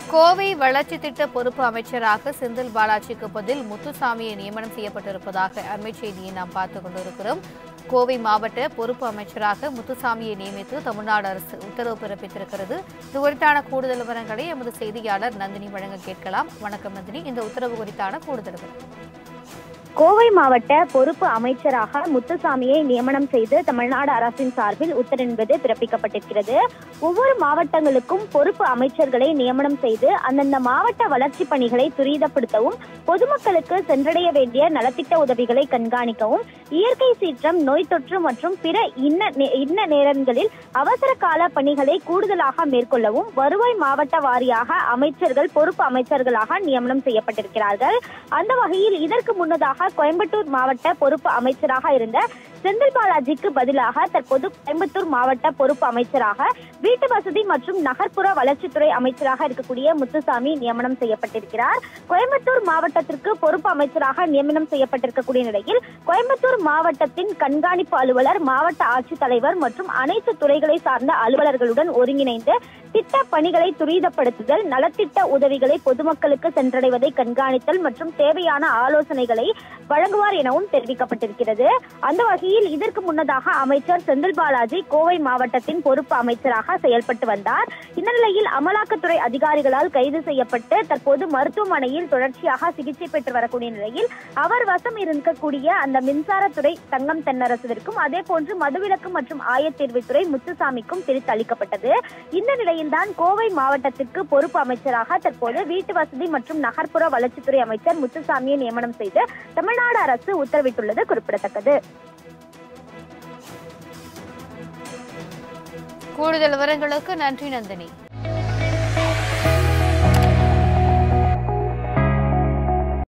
கோவை வளர்ச்சி திட்ட பொறுப்பு அமைச்சராக செந்தில் பாலாஜிக்கு பதில் முத்துசாமியை நியமனம் செய்யப்பட்டிருப்பதாக அண்மை செய்தியை நாம் பார்த்துக் கொண்டிருக்கிறோம் கோவை மாவட்ட பொறுப்பு அமைச்சராக முத்துசாமியை நியமித்து தமிழ்நாடு அரசு உத்தரவு பிறப்பித்திருக்கிறது இது குறித்தான கூடுதல் விவரங்களை எமது செய்தியாளர் நந்தினி வழங்க கேட்கலாம் வணக்கம் நந்தினி இந்த உத்தரவு குறித்தான கூடுதல் விவரம் கோவை மாவட்ட பொறுப்பு அமைச்சராக முத்துசாமியை நியமனம் செய்து தமிழ்நாடு அரசின் சார்பில் உத்தரவின்பது பிறப்பிக்கப்பட்டிருக்கிறது ஒவ்வொரு மாவட்டங்களுக்கும் பொறுப்பு அமைச்சர்களை நியமனம் செய்து அந்தந்த மாவட்ட வளர்ச்சி பணிகளை துரிதப்படுத்தவும் பொதுமக்களுக்கு சென்றடைய வேண்டிய நலத்திட்ட உதவிகளை கண்காணிக்கவும் இயற்கை சீற்றம் நோய் தொற்று மற்றும் பிற இன்ன நே- இன்ன நேரங்களில் அவசர கால பணிகளை கூடுதலாக மேற்கொள்ளவும் வருவாய் மாவட்ட வாரியாக அமைச்சர்கள் பொறுப்பு அமைச்சர்களாக நியமனம் செய்யப்பட்டிருக்கிறார்கள் அந்த வகையில் இதற்கு முன்னதாக கோயம்புத்தூர் மாவட்ட பொறுப்பு அமைச்சராக இருந்த செந்தில் பாலாஜிக்கு பதிலாக தற்போது கோயம்புத்தூர் மாவட்ட பொறுப்பு அமைச்சராக வீட்டு வசதி மற்றும் நகர்ப்புற வளர்ச்சித்துறை அமைச்சராக இருக்கக்கூடிய முத்துசாமி நியமனம் செய்யப்பட்டிருக்கிறார் கோயம்புத்தூர் மாவட்டத்திற்கு பொறுப்பு அமைச்சராக நியமனம் செய்யப்பட்டிருக்கக்கூடிய நிலையில் கோயம்புத்தூர் மாவட்டத்தின் கண்காணிப்பு அலுவலர் மாவட்ட ஆட்சித்தலைவர் மற்றும் அனைத்து துறைகளை சார்ந்த அலுவலர்களுடன் ஒருங்கிணைந்து திட்ட பணிகளை துரிதப்படுத்துதல் நலத்திட்ட உதவிகளை பொதுமக்களுக்கு சென்றடைவதை கண்காணித்தல் மற்றும் தேவையான ஆலோசனைகளை வழங்குவார் எனவும் தெரிவிக்கப்பட்டிருக்கிறது அந்த வகையில் இதற்கு முன்னதாக அமைச்சர் செந்தில் பாலாஜி கோவை மாவட்டத்தின் பொறுப்பு அமைச்சராக செயல்பட்டு வந்தார் இந்த நிலையில் அமலாக்கத்துறை அதிகாரிகளால் கைது செய்யப்பட்டு தற்போது மருத்துவமனையில் தொடர்ச்சியாக சிகிச்சை பெற்று வரக்கூடிய நிலையில் அவர் வசம் இருக்கக்கூடிய அந்த மின்சாரத்துறை தங்கம் தென்னரசுவிற்கும் அதே போன்று மதுவிலக்கு மற்றும் ஆயத்தீர்வுத்துறை முத்துசாமிக்கும் பிரித்து அளிக்கப்பட்டது இந்த நிலையில்தான் கோவை மாவட்டத்திற்கு பொறுப்பு அமைச்சராக தற்போது வீட்டு வசதி மற்றும் நகர்ப்புற வளர்ச்சித்துறை அமைச்சர் முத்துசாமியை நியமனம் செய்து தமிழ்நாடு அரசு உத்தரவிட்டுள்ளது குறிப்பிடத்தக்கது கூடுதல் விவரங்களுக்கு நன்றி நந்தினி